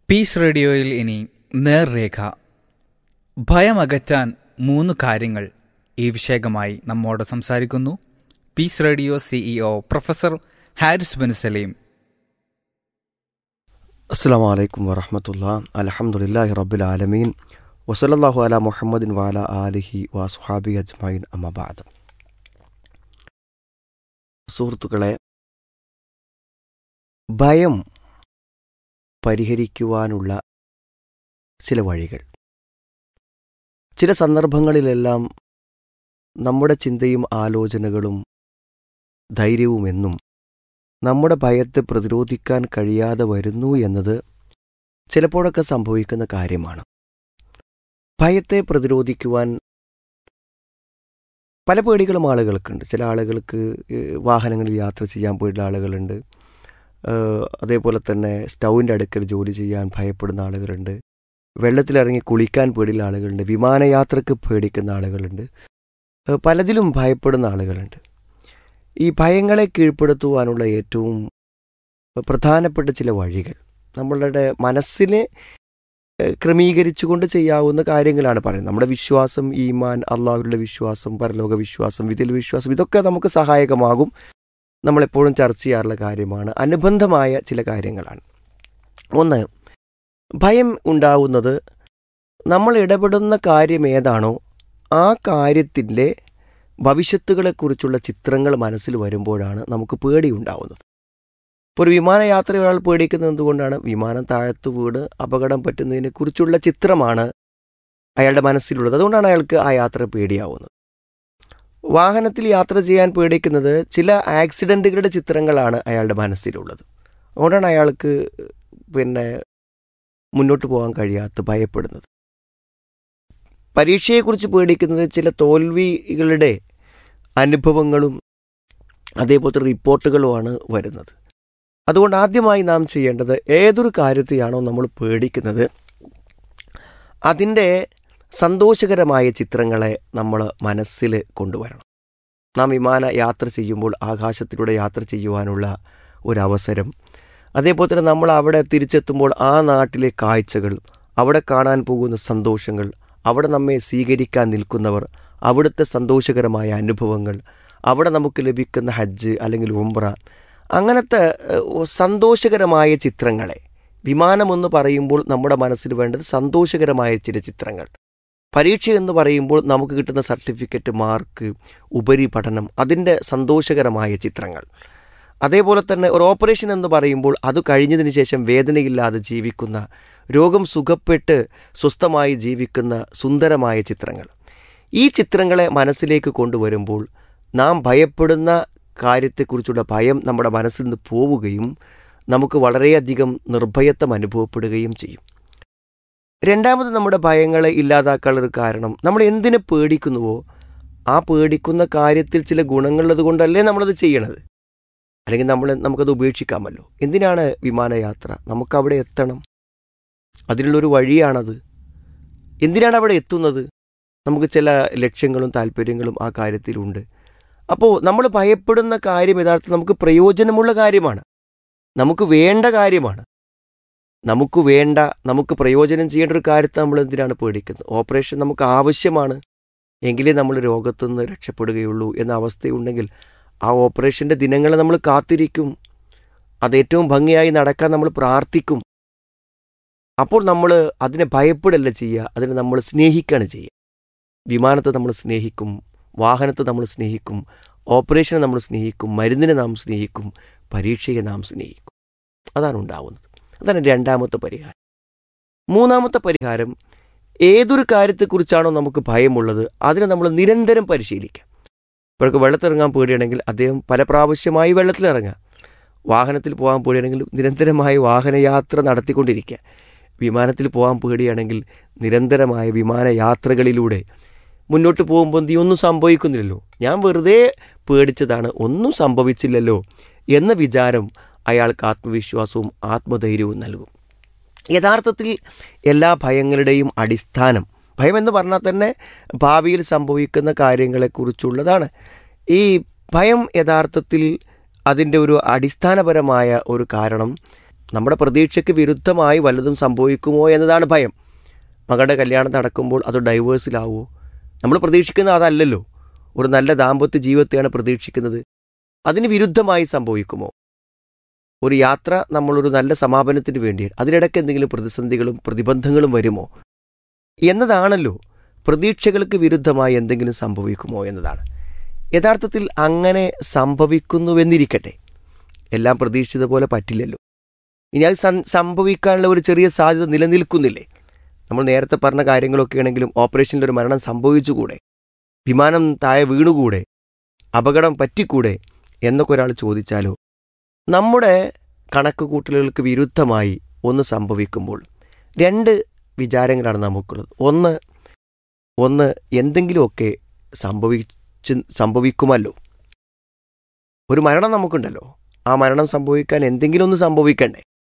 piece റേഡിയോയിൽ ഇനി നേർരേഖ ഭയമകറ്റാൻ മൂന്ന് കാര്യങ്ങൾ ഈ വിഷയകമായി നമ്മോട് സംസാരിക്കുന്നു Peace Radio CEO professor Haris bin Salim അസ്സാം വലൈക്കും വറഹമത്തുള്ള അലഹമുല്ലാഹി റബ്ബുൽ ആലമീൻ വസലല്ലാഹു അല മുഹമ്മദിൻ വാല ആലിഹി വാസുഹാബി അജ്മൈൻ അമ്മബാദ് സുഹൃത്തുക്കളെ ഭയം പരിഹരിക്കുവാനുള്ള ചില വഴികൾ ചില സന്ദർഭങ്ങളിലെല്ലാം നമ്മുടെ ചിന്തയും ആലോചനകളും ധൈര്യവും എന്നും നമ്മുടെ ഭയത്തെ പ്രതിരോധിക്കാൻ കഴിയാതെ വരുന്നു എന്നത് ചിലപ്പോഴൊക്കെ സംഭവിക്കുന്ന കാര്യമാണ് ഭയത്തെ പ്രതിരോധിക്കുവാൻ പല പേടികളും ആളുകൾക്കുണ്ട് ചില ആളുകൾക്ക് ഏഹ്, വാഹനങ്ങളിൽ യാത്ര ചെയ്യാൻ പേടിയുള്ള ആളുകളുണ്ട് ഏഹ്, അതേപോലെ തന്നെ സ്റ്റൗവിൻ്റെ അടുക്കൽ ജോലി ചെയ്യാൻ ഭയപ്പെടുന്ന ആളുകളുണ്ട് വെള്ളത്തിലിറങ്ങി കുളിക്കാൻ പേടിയുള്ള ആളുകളുണ്ട് വിമാനയാത്രക്ക് പേടിക്കുന്ന ആളുകളുണ്ട് ഏഹ്, പലതിലും ഭയപ്പെടുന്ന ആളുകളുണ്ട് ഈ ഭയങ്ങളെ കീഴ്പ്പെടുത്തുവാനുള്ള ഏറ്റവും പ്രധാനപ്പെട്ട ചില വഴികൾ നമ്മളുടെ മനസ്സിനെ ഏഹ്, ക്രമീകരിച്ചുകൊണ്ട് ചെയ്യാവുന്ന കാര്യങ്ങളാണ് പറയുന്നത് നമ്മുടെ വിശ്വാസം ഈമാൻ അള്ളാഹുവിലുള്ള വിശ്വാസം പരലോക വിശ്വാസം വിധിൽ വിശ്വാസം ഇതൊക്കെ നമുക്ക് സഹായകമാകും നമ്മളെപ്പോഴും ചർച്ച ചെയ്യാറുള്ള കാര്യമാണ് അനുബന്ധമായ ചില കാര്യങ്ങളാണ് ഒന്ന് ഭയം ഉണ്ടാവുന്നത് നമ്മൾ ഇടപെടുന്ന കാര്യം ഏതാണോ ആ കാര്യത്തിൻ്റെ ഭവിഷ്യത്തുകളെക്കുറിച്ചുള്ള ചിത്രങ്ങൾ മനസ്സിൽ വരുമ്പോഴാണ് നമുക്ക് പേടി ഉണ്ടാവുന്നത് ഇപ്പോൾ ഒരു വിമാനയാത്ര ഒരാൾ പേടിക്കുന്നത് എന്തുകൊണ്ടാണ് വിമാനം താഴത്ത് വീണ് അപകടം പറ്റുന്നതിനെക്കുറിച്ചുള്ള ചിത്രമാണ് അയാളുടെ മനസ്സിലുള്ളത് അതുകൊണ്ടാണ് അയാൾക്ക് ആ യാത്ര പേടിയാവുന്നത് വാഹനത്തിൽ യാത്ര ചെയ്യാൻ പേടിക്കുന്നത് ചില ആക്സിഡൻറ്റുകളുടെ ചിത്രങ്ങളാണ് അയാളുടെ മനസ്സിലുള്ളത് അതുകൊണ്ടാണ് അയാൾക്ക് പിന്നെ മുന്നോട്ട് പോകാൻ കഴിയാത്ത ഭയപ്പെടുന്നത് പരീക്ഷയെക്കുറിച്ച് പേടിക്കുന്നത് ചില തോൽവികളുടെ അനുഭവങ്ങളും അതേപോലത്തെ റിപ്പോർട്ടുകളുമാണ് വരുന്നത് അതുകൊണ്ട് ആദ്യമായി നാം ചെയ്യേണ്ടത് ഏതൊരു കാര്യത്തെയാണോ നമ്മൾ പേടിക്കുന്നത് അതിൻ്റെ സന്തോഷകരമായ ചിത്രങ്ങളെ നമ്മൾ മനസ്സിൽ കൊണ്ടുവരണം നാം വിമാന യാത്ര ചെയ്യുമ്പോൾ ആകാശത്തിലൂടെ യാത്ര ചെയ്യുവാനുള്ള ഒരവസരം അതേപോലെ തന്നെ നമ്മൾ അവിടെ തിരിച്ചെത്തുമ്പോൾ ആ നാട്ടിലെ കാഴ്ചകൾ അവിടെ കാണാൻ പോകുന്ന സന്തോഷങ്ങൾ അവിടെ നമ്മെ സ്വീകരിക്കാൻ നിൽക്കുന്നവർ അവിടുത്തെ സന്തോഷകരമായ അനുഭവങ്ങൾ അവിടെ നമുക്ക് ലഭിക്കുന്ന ഹജ്ജ് അല്ലെങ്കിൽ ഉംറ അങ്ങനത്തെ ഏഹ്, സന്തോഷകരമായ ചിത്രങ്ങളെ വിമാനമെന്ന് പറയുമ്പോൾ നമ്മുടെ മനസ്സിൽ വേണ്ടത് സന്തോഷകരമായ ചില ചിത്രങ്ങൾ പരീക്ഷ എന്ന് പറയുമ്പോൾ നമുക്ക് കിട്ടുന്ന സർട്ടിഫിക്കറ്റ് മാർക്ക് ഉപരിപഠനം അതിൻ്റെ സന്തോഷകരമായ ചിത്രങ്ങൾ അതേപോലെ തന്നെ ഒരു ഓപ്പറേഷൻ എന്ന് പറയുമ്പോൾ അത് കഴിഞ്ഞതിന് ശേഷം വേദനയില്ലാതെ ജീവിക്കുന്ന രോഗം സുഖപ്പെട്ട് സ്വസ്ഥമായി ജീവിക്കുന്ന സുന്ദരമായ ചിത്രങ്ങൾ ഈ ചിത്രങ്ങളെ മനസ്സിലേക്ക് കൊണ്ടുവരുമ്പോൾ നാം ഭയപ്പെടുന്ന കാര്യത്തെക്കുറിച്ചുള്ള ഭയം നമ്മുടെ മനസ്സിൽ നിന്ന് പോവുകയും നമുക്ക് വളരെയധികം നിർഭയത്വം അനുഭവപ്പെടുകയും ചെയ്യും രണ്ടാമത് നമ്മുടെ ഭയങ്ങളെ ഇല്ലാതാക്കാനുള്ള ഒരു കാരണം നമ്മൾ എന്തിനെ പേടിക്കുന്നുവോ ആ പേടിക്കുന്ന കാര്യത്തിൽ ചില ഗുണങ്ങളുള്ളത് കൊണ്ടല്ലേ നമ്മളത് ചെയ്യണത് അല്ലെങ്കിൽ നമ്മൾ നമുക്കത് ഉപേക്ഷിക്കാമല്ലോ എന്തിനാണ് വിമാനയാത്ര നമുക്കവിടെ എത്തണം അതിനുള്ളൊരു വഴിയാണത് എന്തിനാണ് അവിടെ എത്തുന്നത് നമുക്ക് ചില ലക്ഷ്യങ്ങളും താല്പര്യങ്ങളും ആ കാര്യത്തിലുണ്ട് അപ്പോൾ നമ്മൾ ഭയപ്പെടുന്ന കാര്യം യഥാർത്ഥത്തിൽ നമുക്ക് പ്രയോജനമുള്ള കാര്യമാണ് നമുക്ക് വേണ്ട കാര്യമാണ് നമുക്ക് വേണ്ട നമുക്ക് പ്രയോജനം ചെയ്യേണ്ട ഒരു കാര്യത്തെ നമ്മൾ എന്തിനാണ് പേടിക്കുന്നത് ഓപ്പറേഷൻ നമുക്ക് ആവശ്യമാണ് എങ്കിലേ നമ്മൾ രോഗത്തു നിന്ന് രക്ഷപ്പെടുകയുള്ളൂ എന്ന അവസ്ഥയുണ്ടെങ്കിൽ ആ ഓപ്പറേഷൻ്റെ ദിനങ്ങളെ നമ്മൾ കാത്തിരിക്കും അത് ഏറ്റവും ഭംഗിയായി നടക്കാൻ നമ്മൾ പ്രാർത്ഥിക്കും അപ്പോൾ നമ്മൾ അതിനെ ഭയപ്പെടല്ല ചെയ്യുക അതിനെ നമ്മൾ സ്നേഹിക്കുകയാണ് ചെയ്യുക വിമാനത്തെ നമ്മൾ സ്നേഹിക്കും വാഹനത്തെ നമ്മൾ സ്നേഹിക്കും ഓപ്പറേഷനെ നമ്മൾ സ്നേഹിക്കും മരുന്നിനെ നാം സ്നേഹിക്കും പരീക്ഷയെ നാം സ്നേഹിക്കും അതാണ് ഉണ്ടാവുന്നത് അതാണ് രണ്ടാമത്തെ പരിഹാരം മൂന്നാമത്തെ പരിഹാരം ഏതൊരു കാര്യത്തെക്കുറിച്ചാണോ നമുക്ക് ഭയമുള്ളത് അതിനെ നമ്മൾ നിരന്തരം പരിശീലിക്കാം ഇപ്പോഴൊക്കെ വെള്ളത്തിലിറങ്ങാൻ പേടിയാണെങ്കിൽ അദ്ദേഹം പല പ്രാവശ്യമായി വെള്ളത്തിലിറങ്ങുക വാഹനത്തിൽ പോകാൻ പേടിയാണെങ്കിൽ നിരന്തരമായി വാഹനയാത്ര നടത്തിക്കൊണ്ടിരിക്കുക വിമാനത്തിൽ പോകാൻ പേടിയാണെങ്കിൽ നിരന്തരമായ വിമാനയാത്രകളിലൂടെ മുന്നോട്ട് പോകുമ്പോൾ നീ ഒന്നും സംഭവിക്കുന്നില്ലല്ലോ ഞാൻ വെറുതെ പേടിച്ചതാണ് ഒന്നും സംഭവിച്ചില്ലല്ലോ എന്ന വിചാരം അയാൾക്ക് ആത്മവിശ്വാസവും ആത്മധൈര്യവും നൽകും യഥാർത്ഥത്തിൽ എല്ലാ ഭയങ്ങളുടെയും അടിസ്ഥാനം ഭയം എന്ന് പറഞ്ഞാൽ തന്നെ ഭാവിയിൽ സംഭവിക്കുന്ന കാര്യങ്ങളെക്കുറിച്ചുള്ളതാണ് ഈ ഭയം യഥാർത്ഥത്തിൽ അതിൻ്റെ ഒരു അടിസ്ഥാനപരമായ ഒരു കാരണം നമ്മുടെ പ്രതീക്ഷയ്ക്ക് വിരുദ്ധമായി വല്ലതും സംഭവിക്കുമോ എന്നതാണ് ഭയം മകളുടെ കല്യാണം നടക്കുമ്പോൾ അത് ഡൈവേഴ്സിലാവുമോ നമ്മൾ പ്രതീക്ഷിക്കുന്നത് അതല്ലല്ലോ ഒരു നല്ല ദാമ്പത്യ ജീവിതത്തെയാണ് പ്രതീക്ഷിക്കുന്നത് അതിന് വിരുദ്ധമായി സംഭവിക്കുമോ ഒരു യാത്ര നമ്മളൊരു നല്ല സമാപനത്തിന് വേണ്ടിയാണ് അതിനിടയ്ക്ക് എന്തെങ്കിലും പ്രതിസന്ധികളും പ്രതിബന്ധങ്ങളും വരുമോ എന്നതാണല്ലോ പ്രതീക്ഷകൾക്ക് വിരുദ്ധമായി എന്തെങ്കിലും സംഭവിക്കുമോ എന്നതാണ് യഥാർത്ഥത്തിൽ അങ്ങനെ സംഭവിക്കുന്നുവെന്നിരിക്കട്ടെ എല്ലാം പ്രതീക്ഷിച്ച പോലെ പറ്റില്ലല്ലോ ഇനി അത് സം- സംഭവിക്കാനുള്ള ഒരു ചെറിയ സാധ്യത നിലനിൽക്കുന്നില്ലേ നമ്മൾ നേരത്തെ പറഞ്ഞ കാര്യങ്ങളൊക്കെ ആണെങ്കിലും ഓപ്പറേഷനിൽ ഒരു മരണം സംഭവിച്ചുകൂടെ വിമാനം താഴെ വീണുകൂടെ അപകടം പറ്റിക്കൂടെ എന്നൊക്കെ ഒരാൾ ചോദിച്ചാലോ നമ്മുടെ കണക്ക് കൂട്ടലുകൾക്ക് വിരുദ്ധമായി ഒന്ന് സംഭവിക്കുമ്പോൾ രണ്ട് വിചാരങ്ങളാണ് നമുക്കുള്ളത് ഒന്ന് ഒന്ന് എന്തെങ്കിലുമൊക്കെ സംഭവിച്ച് സംഭവിക്കുമല്ലോ ഒരു മരണം നമുക്കുണ്ടല്ലോ ആ മരണം സംഭവിക്കാൻ എന്തെങ്കിലും ഒന്ന് സംഭവിക്കണ്ടേ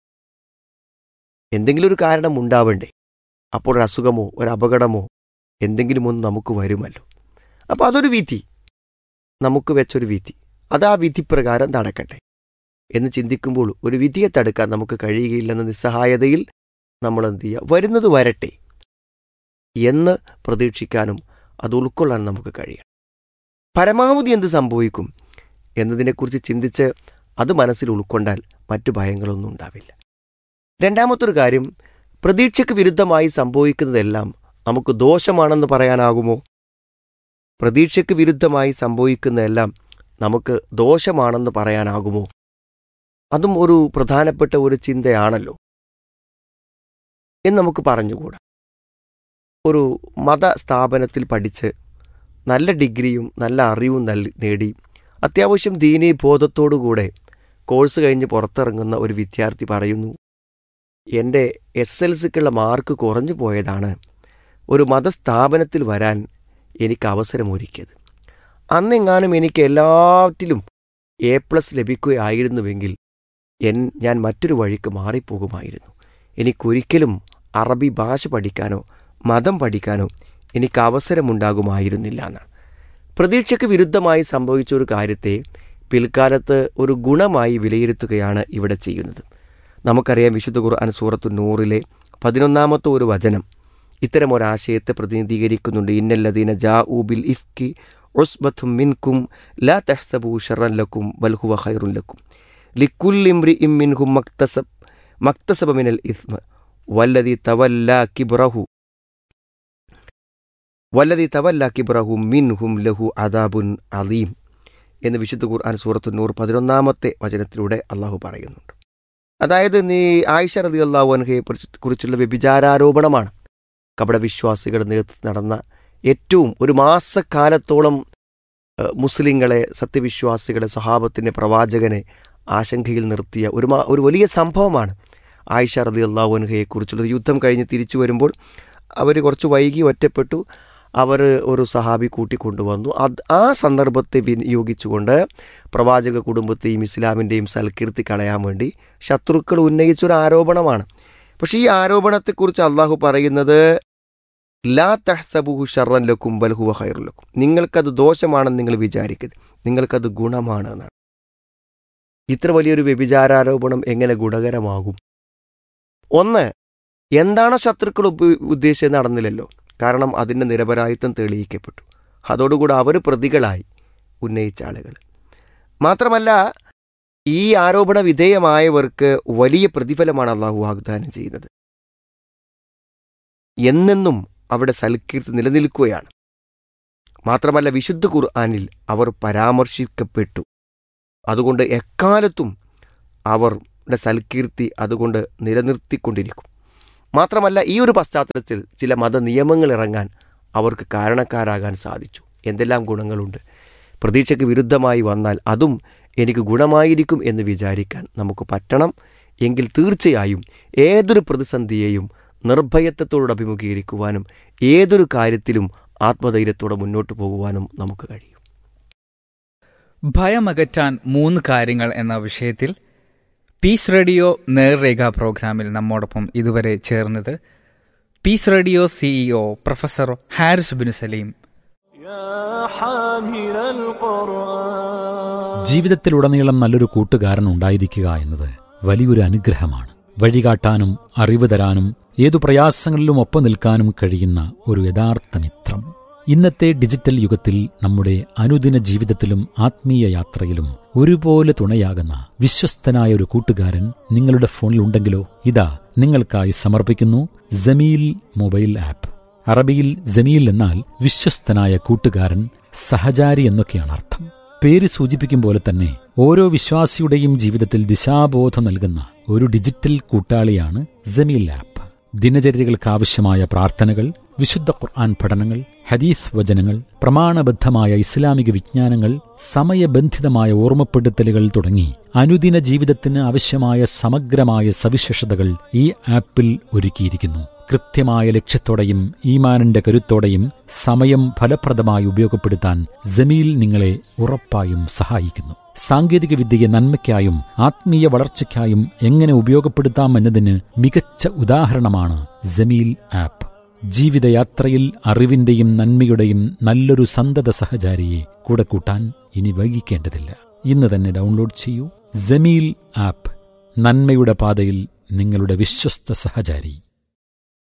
എന്തെങ്കിലും ഒരു കാരണം ഉണ്ടാവണ്ടേ അപ്പോൾ ഒരു അസുഖമോ ഒരു അപകടമോ എന്തെങ്കിലും ഒന്ന് നമുക്ക് വരുമല്ലോ അപ്പോൾ അതൊരു വിധി നമുക്ക് വെച്ചൊരു വിധി അത് ആ വിധി പ്രകാരം നടക്കട്ടെ എന്ന് ചിന്തിക്കുമ്പോൾ ഒരു വിധിയെ തടുക്കാൻ നമുക്ക് കഴിയുകയില്ലെന്ന നിസ്സഹായതയിൽ നമ്മൾ എന്ത് ചെയ്യുക വരുന്നത് വരട്ടെ എന്ന് പ്രതീക്ഷിക്കാനും അത് ഉൾക്കൊള്ളാൻ നമുക്ക് കഴിയണം പരമാവധി എന്ത് സംഭവിക്കും എന്നതിനെക്കുറിച്ച് ചിന്തിച്ച് അത് മനസ്സിൽ ഉൾക്കൊണ്ടാൽ മറ്റു ഭയങ്ങളൊന്നും ഉണ്ടാവില്ല രണ്ടാമത്തൊരു കാര്യം പ്രതീക്ഷയ്ക്ക് വിരുദ്ധമായി സംഭവിക്കുന്നതെല്ലാം നമുക്ക് ദോഷമാണെന്ന് പറയാനാകുമോ പ്രതീക്ഷയ്ക്ക് വിരുദ്ധമായി സംഭവിക്കുന്നതെല്ലാം നമുക്ക് ദോഷമാണെന്ന് പറയാനാകുമോ അതും ഒരു പ്രധാനപ്പെട്ട ഒരു ചിന്തയാണല്ലോ എന്ന് നമുക്ക് പറഞ്ഞുകൂടാ ഒരു മതസ്ഥാപനത്തിൽ പഠിച്ച് നല്ല ഡിഗ്രിയും നല്ല അറിവും നൽ- നേടി അത്യാവശ്യം ദീനീ ബോധത്തോടുകൂടെ കോഴ്സ് കഴിഞ്ഞ് പുറത്തിറങ്ങുന്ന ഒരു വിദ്യാർത്ഥി പറയുന്നു എൻ്റെ എസ് എൽ സിക്കുള്ള മാർക്ക് കുറഞ്ഞു പോയതാണ് ഒരു മതസ്ഥാപനത്തിൽ വരാൻ എനിക്ക് അവസരമൊരുക്കിയത് അന്നെങ്ങാനും എനിക്ക് എല്ലാറ്റിലും എ പ്ലസ് ലഭിക്കുകയായിരുന്നുവെങ്കിൽ എൻ ഞാൻ മറ്റൊരു വഴിക്ക് മാറിപ്പോകുമായിരുന്നു എനിക്കൊരിക്കലും അറബി ഭാഷ പഠിക്കാനോ മതം പഠിക്കാനോ എനിക്ക് അവസരമുണ്ടാകുമായിരുന്നില്ല എന്നാണ് പ്രതീക്ഷയ്ക്ക് വിരുദ്ധമായി സംഭവിച്ച ഒരു കാര്യത്തെ പിൽക്കാലത്ത് ഒരു ഗുണമായി വിലയിരുത്തുകയാണ് ഇവിടെ ചെയ്യുന്നത് നമുക്കറിയാം വിശുദ്ധ ഖുർആൻ സൂറത്തു നൂറിലെ പതിനൊന്നാമത്തെ ഒരു വചനം ഇത്തരം ഒരാശയത്തെ പ്രതിനിധീകരിക്കുന്നുണ്ട് ഇന്നല്ലദീന ജാ ഊബിൽ ഇഫ്കി ഉസ്ബത്തും മിൻകും ലാ തെഹ്സബു ഷറൻ ലക്കും ബൽഹുവ ഖൈറുൻ ലക്കും ലിക്കുല്ലിംറി ഇമ്മിൻഹും മക്തസബ് മക്തസബ മിനൽ ഇസ്മ വല്ലതി തവല്ല കിബ്രഹു വല്ലതി തവല്ല കിബ്രഹു മിൻഹും ലഹു അദാബുൻ അലീം എന്ന് വിശുദ്ധ ഖുർആൻ സൂറത്തു നൂർ പതിനൊന്നാമത്തെ വചനത്തിലൂടെ അള്ളാഹു പറയുന്നുണ്ട് അതായത് നീ ആയിഷ റതി അള്ളാഹു അൻഹയെ കുറിച്ചുള്ള വ്യഭിചാരാരോപണമാണ് കപടവിശ്വാസികളുടെ നേതൃത്വത്തിൽ നടന്ന ഏറ്റവും ഒരു മാസക്കാലത്തോളം ഏഹ്, മുസ്ലിങ്ങളെ സത്യവിശ്വാസികളെ സ്വഹാബത്തിൻ്റെ പ്രവാചകനെ ആശങ്കയിൽ നിർത്തിയ ഒരു മാ ഒരു വലിയ സംഭവമാണ് ആയിഷ റതി അള്ളാഹു അൻഹയെക്കുറിച്ചുള്ള ഒരു യുദ്ധം കഴിഞ്ഞ് തിരിച്ചു വരുമ്പോൾ അവർ കുറച്ച് വൈകി ഒറ്റപ്പെട്ടു അവർ ഒരു സഹാബി കൂട്ടിക്കൊണ്ടുവന്നു അത് ആ സന്ദർഭത്തെ വിനിയോഗിച്ചുകൊണ്ട് പ്രവാചക കുടുംബത്തെയും ഇസ്ലാമിൻ്റെയും സൽകീർത്തി കളയാൻ വേണ്ടി ശത്രുക്കൾ ഉന്നയിച്ചൊരു ആരോപണമാണ് പക്ഷേ ഈ ആരോപണത്തെക്കുറിച്ച് അള്ളാഹു പറയുന്നത് ലാ തഹ്സബുഹു ഷർറൻ ലക്കും ബൽഹുവ ഖൈറുൻ ലക്കും നിങ്ങൾക്കത് ദോഷമാണെന്ന് നിങ്ങൾ വിചാരിക്കരുത് നിങ്ങൾക്കത് ഗുണമാണ് എന്നാണ് ഇത്ര വലിയൊരു വ്യഭിചാരാരോപണം എങ്ങനെ ഗുണകരമാകും ഒന്ന് എന്താണോ ശത്രുക്കൾ ഉപ- ഉദ്ദേശിച്ചത് നടന്നില്ലല്ലോ കാരണം അതിൻ്റെ നിരപരാധിത്വം തെളിയിക്കപ്പെട്ടു അതോടുകൂടി അവർ പ്രതികളായി ഉന്നയിച്ച ആളുകൾ മാത്രമല്ല ഈ ആരോപണ വിധേയമായവർക്ക് വലിയ പ്രതിഫലമാണ് അള്ളാഹു വാഗ്ദാനം ചെയ്യുന്നത് എന്നെന്നും അവിടെ സൽക്കീർത്തി നിലനിൽക്കുകയാണ് മാത്രമല്ല വിശുദ്ധ ഖുർആാനിൽ അവർ പരാമർശിക്കപ്പെട്ടു അതുകൊണ്ട് എക്കാലത്തും അവരുടെ സൽക്കീർത്തി അതുകൊണ്ട് നിലനിർത്തിക്കൊണ്ടിരിക്കും മാത്രമല്ല ഈ ഒരു പശ്ചാത്തലത്തിൽ ചില മത നിയമങ്ങൾ ഇറങ്ങാൻ അവർക്ക് കാരണക്കാരാകാൻ സാധിച്ചു എന്തെല്ലാം ഗുണങ്ങളുണ്ട് പ്രതീക്ഷയ്ക്ക് വിരുദ്ധമായി വന്നാൽ അതും എനിക്ക് ഗുണമായിരിക്കും എന്ന് വിചാരിക്കാൻ നമുക്ക് പറ്റണം എങ്കിൽ തീർച്ചയായും ഏതൊരു പ്രതിസന്ധിയെയും നിർഭയത്വത്തോട് അഭിമുഖീകരിക്കുവാനും ഏതൊരു കാര്യത്തിലും ആത്മധൈര്യത്തോടെ മുന്നോട്ട് പോകുവാനും നമുക്ക് കഴിയും ഭയമകറ്റാൻ മൂന്ന് കാര്യങ്ങൾ എന്ന വിഷയത്തിൽ പീസ് റേഡിയോ നേർരേഖ പ്രോഗ്രാമിൽ നമ്മോടൊപ്പം ഇതുവരെ ചേർന്നത് Peace Radio CEO professor Haris bin Salim يا حامل القرآن ജീവിതത്തിലുടനീളം നല്ലൊരു കൂട്ടുകാരൻ ഉണ്ടായിരിക്കുക എന്നത് വലിയൊരു അനുഗ്രഹമാണ് വഴികാട്ടാനും അറിവ് തരാനും ഏതു പ്രയാസങ്ങളിലും ഒപ്പം നിൽക്കാനും കഴിയുന്ന ഒരു യഥാർത്ഥ മിത്രം ഇന്നത്തെ ഡിജിറ്റൽ യുഗത്തിൽ നമ്മുടെ അനുദിന ജീവിതത്തിലും ആത്മീയ യാത്രയിലും ഒരുപോലെ തുണയാകുന്ന വിശ്വസ്തനായ ഒരു കൂട്ടുകാരൻ നിങ്ങളുടെ ഫോണിൽ ഉണ്ടെങ്കിലോ ഇതാ നിങ്ങൾക്കായി സമർപ്പിക്കുന്നു ജമീൽ മൊബൈൽ ആപ്പ് അറബിയിൽ ജമീൽ എന്നാൽ വിശ്വസ്തനായ കൂട്ടുകാരൻ സഹചാരി എന്നൊക്കെയാണ് അർത്ഥം പേര് സൂചിപ്പിക്കും പോലെ തന്നെ ഓരോ വിശ്വാസിയുടെയും ജീവിതത്തിൽ ദിശാബോധം നൽകുന്ന ഒരു ഡിജിറ്റൽ കൂട്ടാളിയാണ് ജമീൽ ആപ്പ് ദിനചര്യകൾക്കാവശ്യമായ പ്രാർത്ഥനകൾ വിശുദ്ധ ഖുർആൻ പഠനങ്ങൾ ഹദീസ് വചനങ്ങൾ പ്രമാണബദ്ധമായ ഇസ്ലാമിക വിജ്ഞാനങ്ങൾ സമയബന്ധിതമായ ഓർമ്മപ്പെടുത്തലുകൾ തുടങ്ങി അനുദിന ജീവിതത്തിന് ആവശ്യമായ സമഗ്രമായ സവിശേഷതകൾ ഈ ആപ്പിൽ ഒരുക്കിയിരിക്കുന്നു കൃത്യമായ ലക്ഷ്യത്തോടെയും ഈമാനിന്റെ കരുത്തോടെയും സമയം ഫലപ്രദമായി ഉപയോഗപ്പെടുത്താൻ ജമീൽ നിങ്ങളെ ഉറപ്പായും സഹായിക്കുന്നു സാങ്കേതിക വിദ്യയെ നന്മയ്ക്കായും ആത്മീയ വളർച്ചയ്ക്കായും എങ്ങനെ ഉപയോഗപ്പെടുത്താം എന്നതിന് മികച്ച ഉദാഹരണമാണ് ജമീൽ ആപ്പ് ജീവിതയാത്രയിൽ അറിവിന്റെയും നന്മയുടെയും നല്ലൊരു സന്തത സഹചാരിയെ കൂടെ കൂട്ടാൻ ഇനി വൈകിക്കേണ്ടതില്ല ഇന്ന് തന്നെ ഡൗൺലോഡ് ചെയ്യൂ ജമീൽ ആപ്പ് നന്മയുടെ പാതയിൽ നിങ്ങളുടെ വിശ്വസ്ത സഹചാരി